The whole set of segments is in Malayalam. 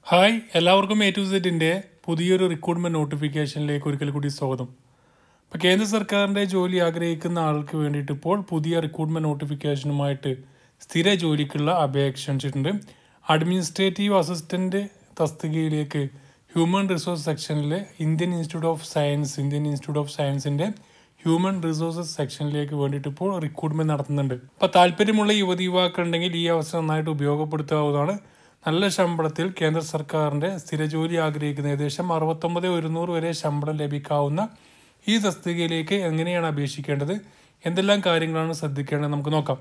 ഹായ് എല്ലാവർക്കും എ ടു സെറ്റിൻ്റെ പുതിയൊരു റിക്രൂട്ട്മെന്റ് നോട്ടിഫിക്കേഷനിലേക്ക് ഒരിക്കൽ കൂടി സ്വാഗതം ഇപ്പോൾ കേന്ദ്ര സർക്കാരിൻ്റെ ജോലി ആഗ്രഹിക്കുന്ന ആൾക്ക് വേണ്ടിയിട്ട് ഇപ്പോൾ പുതിയ റിക്രൂട്ട്മെന്റ് നോട്ടിഫിക്കേഷനുമായിട്ട് സ്ഥിര ജോലിക്കുള്ള അപേക്ഷ ക്ഷണിച്ചിട്ടുണ്ട് അഡ്മിനിസ്ട്രേറ്റീവ് അസിസ്റ്റന്റ് തസ്തികയിലേക്ക് ഹ്യൂമൻ റിസോഴ്സ് സെക്ഷനിൽ Indian institute of science Indian institute of സയൻസിൻ്റെ ഹ്യൂമൻ റിസോഴ്സസ് സെക്ഷനിലേക്ക് വേണ്ടിയിട്ട് ഇപ്പോൾ റിക്രൂട്ട്മെന്റ് നടത്തുന്നുണ്ട് അപ്പോൾ താല്പര്യമുള്ള യുവതി യുവാക്കളുണ്ടെങ്കിൽ ഈ അവസരം നന്നായിട്ട് ഉപയോഗപ്പെടുത്താവുന്നതാണ് നല്ല ശമ്പളത്തിൽ കേന്ദ്ര സർക്കാരിന്റെ സ്ഥിരജോലി ആഗ്രഹിക്കുന്ന ഏകദേശം അറുപത്തൊമ്പത് ഒരുന്നൂറ് വരെ ശമ്പളം ലഭിക്കാവുന്ന ഈ തസ്തികയിലേക്ക് എങ്ങനെയാണ് അപേക്ഷിക്കേണ്ടത് എന്തെല്ലാം കാര്യങ്ങളാണ് ശ്രദ്ധിക്കേണ്ടത് നമുക്ക് നോക്കാം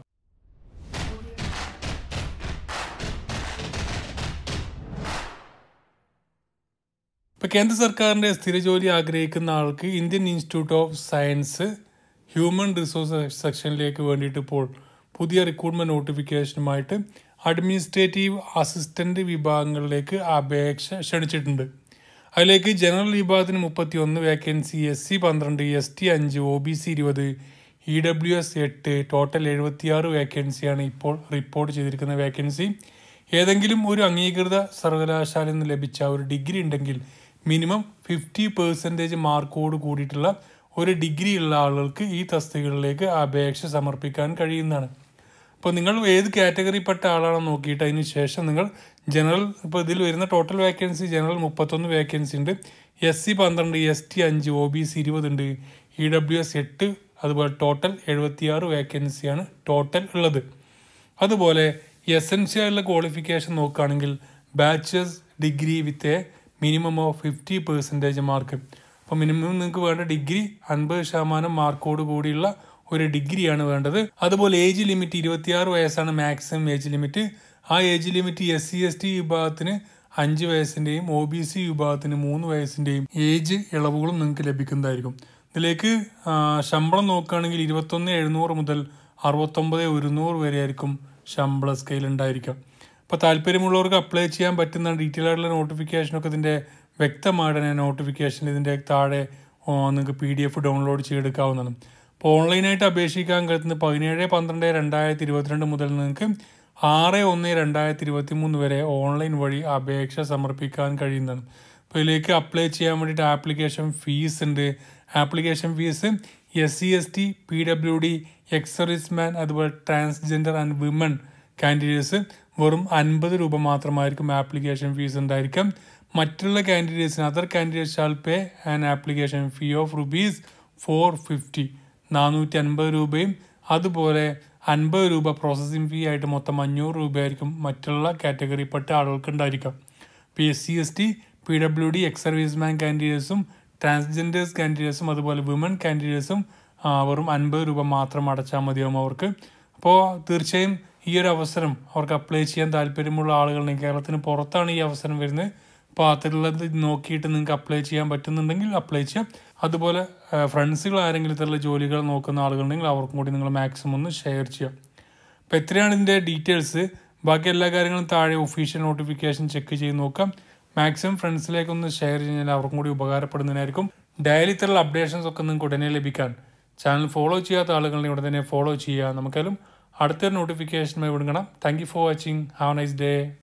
ഇപ്പൊ കേന്ദ്ര സർക്കാരിന്റെ സ്ഥിരജോലി ആഗ്രഹിക്കുന്ന ആൾക്ക് Indian institute of science human resource സെക്ഷനിലേക്ക് വേണ്ടിയിട്ട് ഇപ്പോൾ പുതിയ റിക്രൂട്ട്മെന്റ് നോട്ടിഫിക്കേഷനുമായിട്ട് അഡ്മിനിസ്ട്രേറ്റീവ് അസിസ്റ്റന്റ് വിഭാഗങ്ങളിലേക്ക് അപേക്ഷ ക്ഷണിച്ചിട്ടുണ്ട് അതിലേക്ക് ജനറൽ വിഭാഗത്തിന് മുപ്പത്തി ഒന്ന് വേക്കൻസി എസ് സി പന്ത്രണ്ട് എസ് ടി അഞ്ച് ഒ ബി സി ഇരുപത് ഇ ഡബ്ല്യു എസ് എട്ട് ടോട്ടൽ എഴുപത്തിയാറ് വേക്കൻസിയാണ് ഇപ്പോൾ റിപ്പോർട്ട് ചെയ്തിരിക്കുന്ന വേക്കൻസി ഏതെങ്കിലും ഒരു അംഗീകൃത സർവകലാശാലയിൽ നിന്ന് ലഭിച്ച ഒരു ഡിഗ്രി ഉണ്ടെങ്കിൽ മിനിമം ഫിഫ്റ്റി പെർസെൻറ്റേജ് മാർക്കോട് കൂടിയിട്ടുള്ള ഒരു ഡിഗ്രി ഉള്ള ആളുകൾക്ക് ഈ തസ്തികകളിലേക്ക് അപേക്ഷ സമർപ്പിക്കാൻ കഴിയുന്നതാണ് ഇപ്പോൾ നിങ്ങൾ ഏത് കാറ്റഗറിപ്പെട്ട ആളാണെന്ന് നോക്കിയിട്ട് അതിന് ശേഷം നിങ്ങൾ ജനറൽ ഇപ്പോൾ ഇതിൽ വരുന്ന ടോട്ടൽ വേക്കൻസി ജനറൽ മുപ്പത്തൊന്ന് വേക്കൻസി ഉണ്ട് എസ് സി പന്ത്രണ്ട് എസ് ടി അഞ്ച് ഒ ബി സി ഇരുപതുണ്ട് ഇ ഡബ്ല്യു എസ് എട്ട് അതുപോലെ ടോട്ടൽ എഴുപത്തിയാറ് വേക്കൻസിയാണ് ടോട്ടൽ ഉള്ളത് അതുപോലെ എസെൻഷ്യൽ ആയിട്ടുള്ള ക്വാളിഫിക്കേഷൻ നോക്കുകയാണെങ്കിൽ bachelor's degree with a minimum of fifty percentage mark അപ്പോൾ മിനിമം നിങ്ങൾക്ക് വേണ്ട ഡിഗ്രി അൻപത് ശതമാനം മാർക്കോട് കൂടിയുള്ള ഒരു ഡിഗ്രിയാണ് വേണ്ടത് അതുപോലെ ഏജ് ലിമിറ്റ് ഇരുപത്തിയാറ് വയസ്സാണ് മാക്സിമം ഏജ് ലിമിറ്റ് ആ age limit S C S T വിഭാഗത്തിന് അഞ്ച് വയസ്സിൻ്റെയും ഒ ബി സി വിഭാഗത്തിന് മൂന്ന് വയസ്സിൻ്റെയും ഏജ് ഇളവുകളും നിങ്ങൾക്ക് ലഭിക്കുന്നതായിരിക്കും ഇതിലേക്ക് ആ, ശമ്പളം നോക്കുകയാണെങ്കിൽ ഇരുപത്തൊന്ന് എഴുന്നൂറ് മുതൽ അറുപത്തൊമ്പത് ഒരുന്നൂറ് വരെ ആയിരിക്കും ശമ്പള സ്കെയിൽ ഉണ്ടായിരിക്കാം അപ്പോൾ താല്പര്യമുള്ളവർക്ക് അപ്ലൈ ചെയ്യാൻ പറ്റുന്ന ഡീറ്റെയിൽ ആയിട്ടുള്ള നോട്ടിഫിക്കേഷനൊക്കെ ഇതിൻ്റെ വ്യക്തമായിട്ട് തന്നെ നോട്ടിഫിക്കേഷൻ ഇതിൻ്റെ താഴെ ഓ, നിങ്ങൾക്ക് പി ഡി എഫ് ഡൗൺലോഡ് ചെയ്തെടുക്കാവുന്നതാണ് അപ്പോൾ ഓൺലൈനായിട്ട് അപേക്ഷിക്കാൻ കഴിയുന്നത് പതിനേഴ് പന്ത്രണ്ട് രണ്ടായിരത്തി ഇരുപത്തിരണ്ട് മുതൽ നിങ്ങൾക്ക് ആറ് ഒന്ന് രണ്ടായിരത്തി ഇരുപത്തി മൂന്ന് വരെ ഓൺലൈൻ വഴി അപേക്ഷ സമർപ്പിക്കാൻ കഴിയുന്നതാണ് അപ്പോൾ ഇതിലേക്ക് അപ്ലൈ ചെയ്യാൻ വേണ്ടിയിട്ട് ആപ്ലിക്കേഷൻ ഫീസ് ഉണ്ട് application fees S C S T P W D ex serviceman അതുപോലെ ട്രാൻസ്ജെൻഡർ ആൻഡ് വിമൻ കാൻഡിഡേറ്റ്സ് വെറും അൻപത് രൂപ മാത്രമായിരിക്കും ആപ്ലിക്കേഷൻ ഫീസ് ഉണ്ടായിരിക്കും മറ്റുള്ള കാൻഡിഡേറ്റ്സിന് other candidates shall pay and application fee of rupees four fifty നാനൂറ്റി അൻപത് രൂപയും അതുപോലെ അൻപത് രൂപ പ്രോസസ്സിംഗ് ഫീ ആയിട്ട് മൊത്തം അഞ്ഞൂറ് രൂപയായിരിക്കും മറ്റുള്ള കാറ്റഗറിപ്പെട്ട ആളുകൾക്ക് ഉണ്ടായിരിക്കാം P S C S T P W D ex serviceman കാൻഡിഡേറ്റ്സും ട്രാൻസ്ജെൻഡേഴ്സ് കാൻഡിഡേറ്റ്സും അതുപോലെ വിമൻ കാൻഡിഡേറ്റ്സും വെറും അൻപത് രൂപ മാത്രം അടച്ചാൽ മതിയാവും അവർക്ക് അപ്പോൾ തീർച്ചയായും ഈ ഒരു അവസരം അവർക്ക് അപ്ലൈ ചെയ്യാൻ താല്പര്യമുള്ള ആളുകളുണ്ടെങ്കിൽ കേരളത്തിന് പുറത്താണ് ഈ അവസരം വരുന്നത് അപ്പോൾ അതിലുള്ളത് നോക്കിയിട്ട് നിങ്ങൾക്ക് അപ്ലൈ ചെയ്യാൻ പറ്റുന്നുണ്ടെങ്കിൽ അപ്ലൈ ചെയ്യാം അതുപോലെ ഫ്രണ്ട്സുകൾ ആരെങ്കിലും ഇത്തരത്തിലുള്ള ജോലികൾ നോക്കുന്ന ആളുകളുണ്ടെങ്കിൽ അവർക്കും കൂടി നിങ്ങൾ മാക്സിമം ഒന്ന് ഷെയർ ചെയ്യാം അപ്പോൾ എത്രയാണ് ഇതിൻ്റെ ഡീറ്റെയിൽസ് ബാക്കി എല്ലാ കാര്യങ്ങളും താഴെ ഒഫീഷ്യൽ നോട്ടിഫിക്കേഷൻ ചെക്ക് ചെയ്ത് നോക്കാം മാക്സിമം ഫ്രണ്ട്സിലേക്ക് ഒന്ന് ഷെയർ കഴിഞ്ഞാൽ അവർക്കും കൂടി ഉപകാരപ്പെടുന്നതിനായിരിക്കും ഡെയിലി ഇത്തരമുള്ള അപ്ഡേഷൻസ് ഒക്കെ നിങ്ങൾക്ക് ഉടനെ ലഭിക്കാൻ ചാനൽ ഫോളോ ചെയ്യാത്ത ആളുകളുടെ ഉടനെ ഫോളോ ചെയ്യുക നമുക്കാലും അടുത്തൊരു നോട്ടിഫിക്കേഷനുമായി വിടുകണം thank you for watching have nice day